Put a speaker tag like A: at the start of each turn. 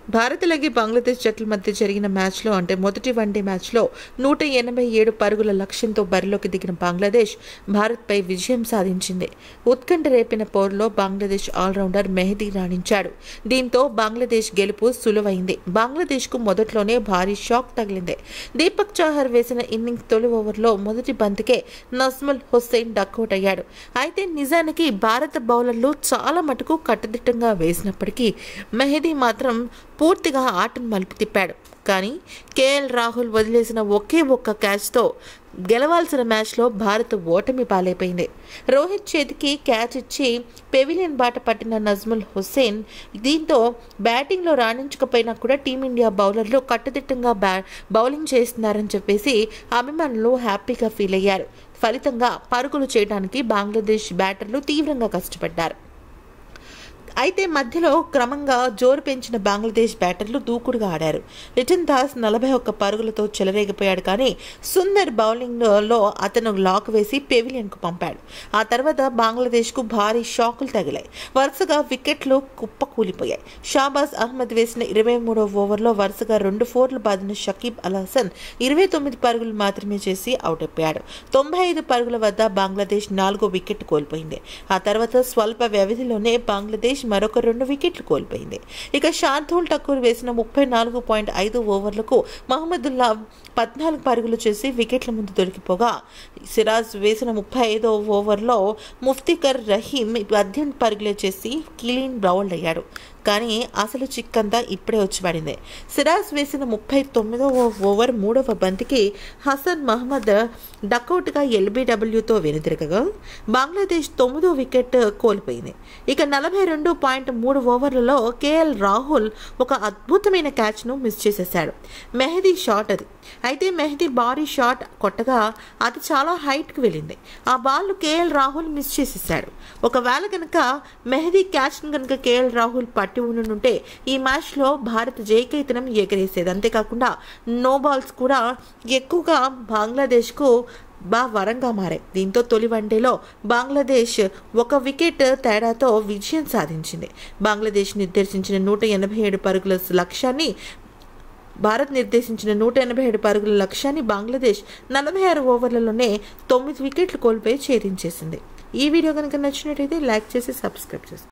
A: భారత్ అలాగే బంగ్లాదేశ్ జట్ల మధ్య జరిగిన మ్యాచ్లో అంటే మొదటి వన్డే మ్యాచ్లో నూట ఎనభై ఏడు పరుగుల లక్ష్యంతో బరిలోకి దిగిన బంగ్లాదేశ్ భారత్పై విజయం సాధించింది ఉత్కంఠ రేపిన పోరులో బంగ్లాదేశ్ ఆల్రౌండర్ మెహదీ రాణించాడు దీంతో బంగ్లాదేశ్ గెలుపు సులువైంది బంగ్లాదేశ్కు మొదట్లోనే భారీ షాక్ తగిలింది దీపక్ చాహర్ వేసిన ఇన్నింగ్స్ తొలి ఓవర్లో మొదటి బంతికే నజ్ముల్ హుస్సేన్ డక్అవుట్ అయ్యాడు అయితే నిజానికి భారత బౌలర్లు చాలా మటుకు కట్టుదిట్టంగా వేసినప్పటికీ మెహదీ మాత్రం పూర్తిగా ఆటను మలుపు తిప్పాడు కానీ కేఎల్ రాహుల్ వదిలేసిన ఒకే ఒక్క క్యాచ్తో గెలవాల్సిన మ్యాచ్లో భారత్ ఓటమి పాలైపోయింది రోహిత్ చేతికి క్యాచ్ ఇచ్చి పెవిలియన్ బాట పట్టిన నజ్ముల్ హుస్సేన్ దీంతో బ్యాటింగ్లో రాణించకపోయినా కూడా టీమిండియా బౌలర్లు కట్టుదిట్టంగా బ్యా బౌలింగ్ చేస్తున్నారని చెప్పేసి అభిమానులు హ్యాపీగా ఫీల్ అయ్యారు ఫలితంగా పరుగులు చేయడానికి బంగ్లాదేశ్ బ్యాటర్లు తీవ్రంగా కష్టపడ్డారు అయితే మధ్యలో క్రమంగా జోరు పెంచిన బంగ్లాదేశ్ బ్యాటర్లు దూకుడుగా ఆడారు లిటన్ దాస్ నలభై ఒక్క పరుగులతో చెలరేగిపోయాడు కానీ సుందర్ బౌలింగ్లో అతను లాక్ వేసి పెవిలియన్కు పంపాడు ఆ తర్వాత బంగ్లాదేశ్కు భారీ షాకులు తగిలాయి వరుసగా వికెట్లు కుప్పకూలిపోయాయి షాబాజ్ అహ్మద్ వేసిన ఇరవై మూడో ఓవర్లో వరుసగా రెండు ఫోర్లు బాదిన షకీబ్ అల్ హసన్ ఇరవై తొమ్మిది పరుగులు మాత్రమే చేసి అవుట్ అయిపోయాడు తొంభై ఐదు పరుగుల వద్ద బంగ్లాదేశ్ నాలుగో వికెట్ కోల్పోయింది ఆ తర్వాత స్వల్ప వ్యవధిలోనే బంగ్లాదేశ్ మరొక రెండు వికెట్లు కోల్పోయింది ఇక షార్దూల్ ఠక్కూర్ వేసిన ముప్పై నాలుగు పాయింట్ ఐదు ఓవర్లకు మహమ్మదుల్లా పద్నాలుగు పరుగులు చేసి వికెట్ల ముందు దొరికిపోగా సిరాజ్ వేసిన ముప్పై ఐదో ఓవర్లో ముఫ్తికర్ రహీం పద్దెనిమిది పరుగులే చేసి క్లీన్ బౌల్డ్ అయ్యాడు కానీ అసలు చిక్కంతా ఇప్పుడే వచ్చి పడింది సిరాజ్ వేసిన ముప్పై తొమ్మిదవ ఓవర్ మూడవ బంతికి హసన్ మహమ్మద్ డకౌట్గా ఎల్బీడబ్ల్యూతో వెనుదిరగగా బంగ్లాదేశ్ తొమ్మిదో వికెట్ కోల్పోయింది ఇక నలభై రెండు పాయింట్ మూడు ఓవర్లలో కేఎల్ రాహుల్ ఒక అద్భుతమైన క్యాచ్ను మిస్ చేసేశాడు మెహదీ షాట్ అది అయితే మెహదీ భారీ షాట్ కొట్టగా అది చాలా హైట్కి వెళ్ళింది ఆ బాల్ కేఎల్ రాహుల్ మిస్ చేసేసాడు ఒకవేళ కనుక మెహదీ క్యాచ్ను కనుక కేఎల్ రాహుల్ పట్టి ఉండుంటే ఈ మ్యాచ్లో భారత్ జయకేతనం ఎగరేసేది అంతేకాకుండా నో బాల్స్ కూడా ఎక్కువగా బంగ్లాదేశ్కు బా వరంగా మారాయి దీంతో తొలి వన్డేలో బంగ్లాదేశ్ ఒక వికెట్ తేడాతో విజయం సాధించింది బంగ్లాదేశ్ నిర్దేశించిన నూట ఎనభై ఏడు పరుగుల లక్ష్యాన్ని భారత్ నిర్దేశించిన నూట ఎనభై ఏడు పరుగుల లక్ష్యాన్ని బంగ్లాదేశ్ నలభై ఆరు ఓవర్లలోనే తొమ్మిది వికెట్లు కోల్పోయి ఛేదించేసింది ఈ వీడియో కనుక నచ్చినట్టయితే లైక్ చేసి సబ్స్క్రైబ్ చేసి